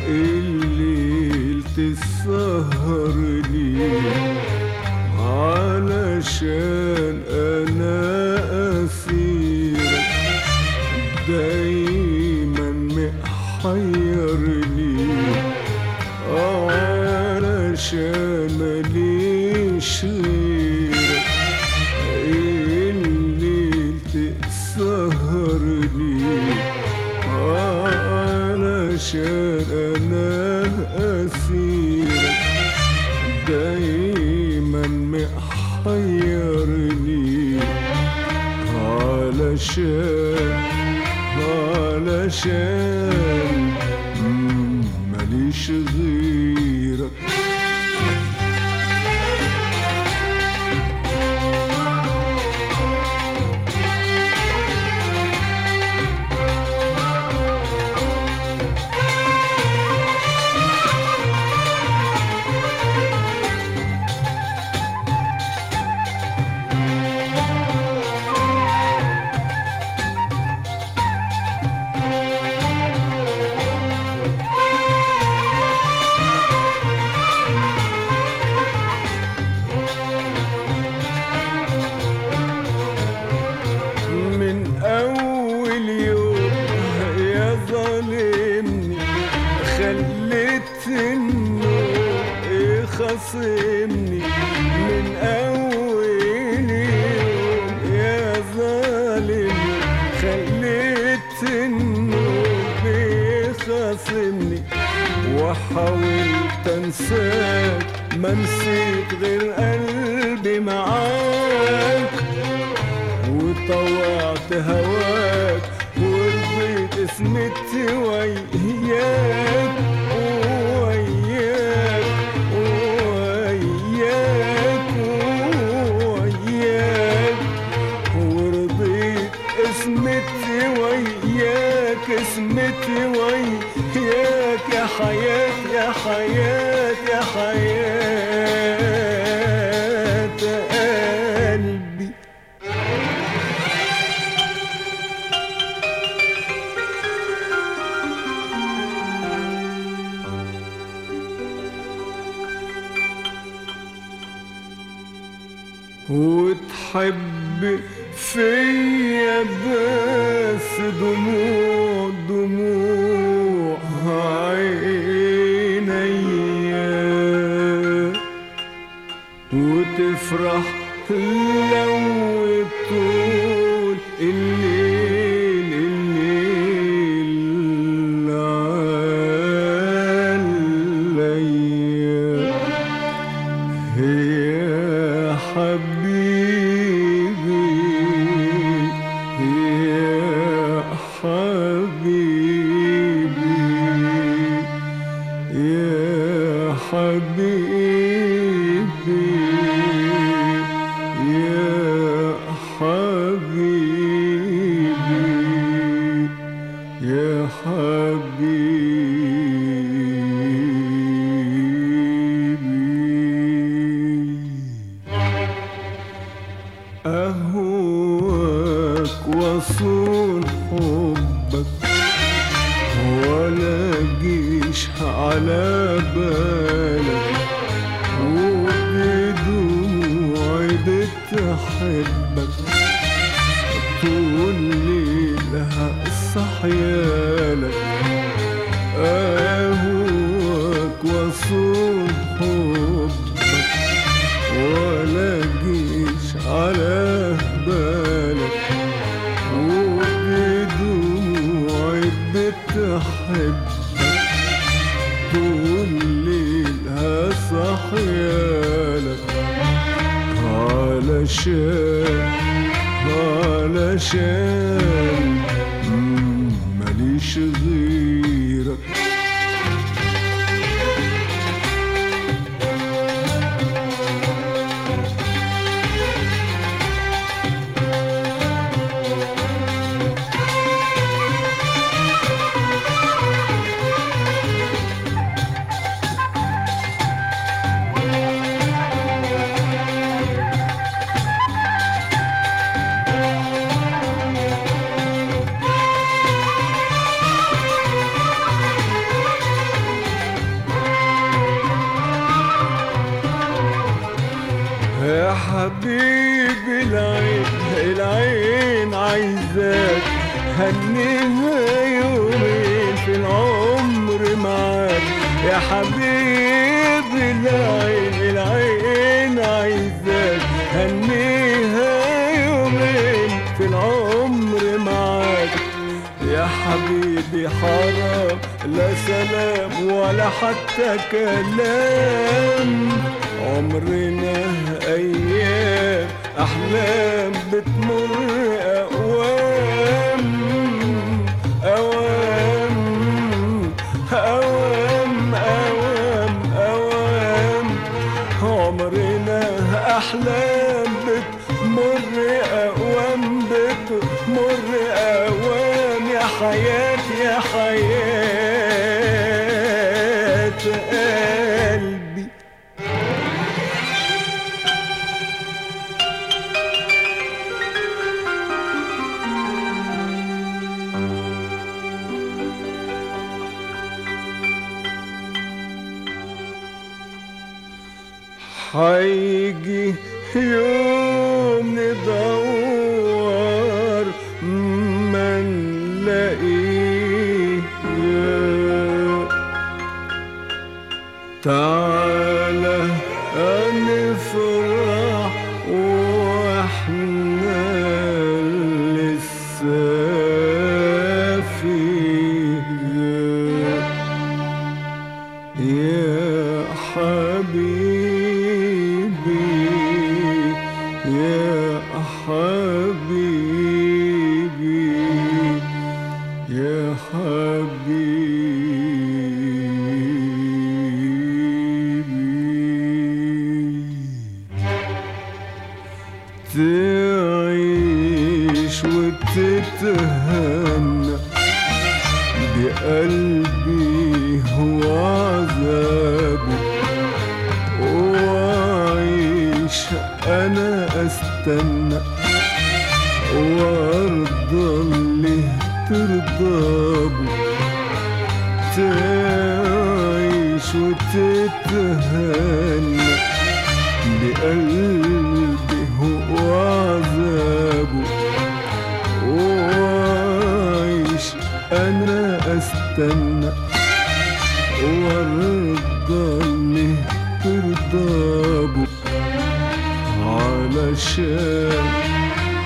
الليل تسهرني علشان انا اسيرك دايما محيرني علشان ماليش غيرك الليل تسهرني علشان انا اسيرك دايما محيرني علشان علشان مم، ماليش غيرك من أول يوم يا ظالمني خليت النور يخاصمني من أول يوم يا ظالمني خليت النور يخاصمني وحاولت انساك ما نسيت غير قلبي معاك وطوعت هواك ورضيت اسمت وياك وياك وياك وياك ورضيت اسمت وياك اسمت وياك يا حياة يا حياة يا حياة قلبي وتحب فيا بس دموع دموع عينيا وتفرح لو طول الليل الليل عليا يا حبيبي يا حبيبي يا حبيبي يا حبيبي يا حبيبي أهواك وصول حبك ولا جيش على بالك وبدموعي بتحبك طول ليلها صحيالك أهواك وصول حبك ولا جيش على بالك وبدموعي بتحبك طول ليلها صحيالك علشان علشان مم، ماليش غيرك حبيبي العين العين عايزاك هنيها يومين في العمر معاك يا حبيبي العين العين عايزاك هنيها يومين في العمر معاك يا حبيبي حرام لا سلام ولا حتى كلام عمرنا ايام احلام بتمر اوام اوام اوام اوام اوام عمرنا احلام بتمر اوام بتمر اوام يا حياتي يا حياة قلبي حيجي يوم ندور ما نلاقيه تعالى نفرح واحنا لسه فيه يا حبيبي يا حبيبي يا حبيبي تعيش وتتهنى بقلبي هو عذابه وعيش انا استنى وارضى اللي ترضابه تعيش وتتهنى بقلبي هو عذابه وعيش انا استنى وارضى اللي ترضابه علشان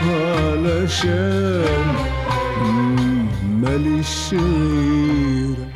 علشان ماليش غيرك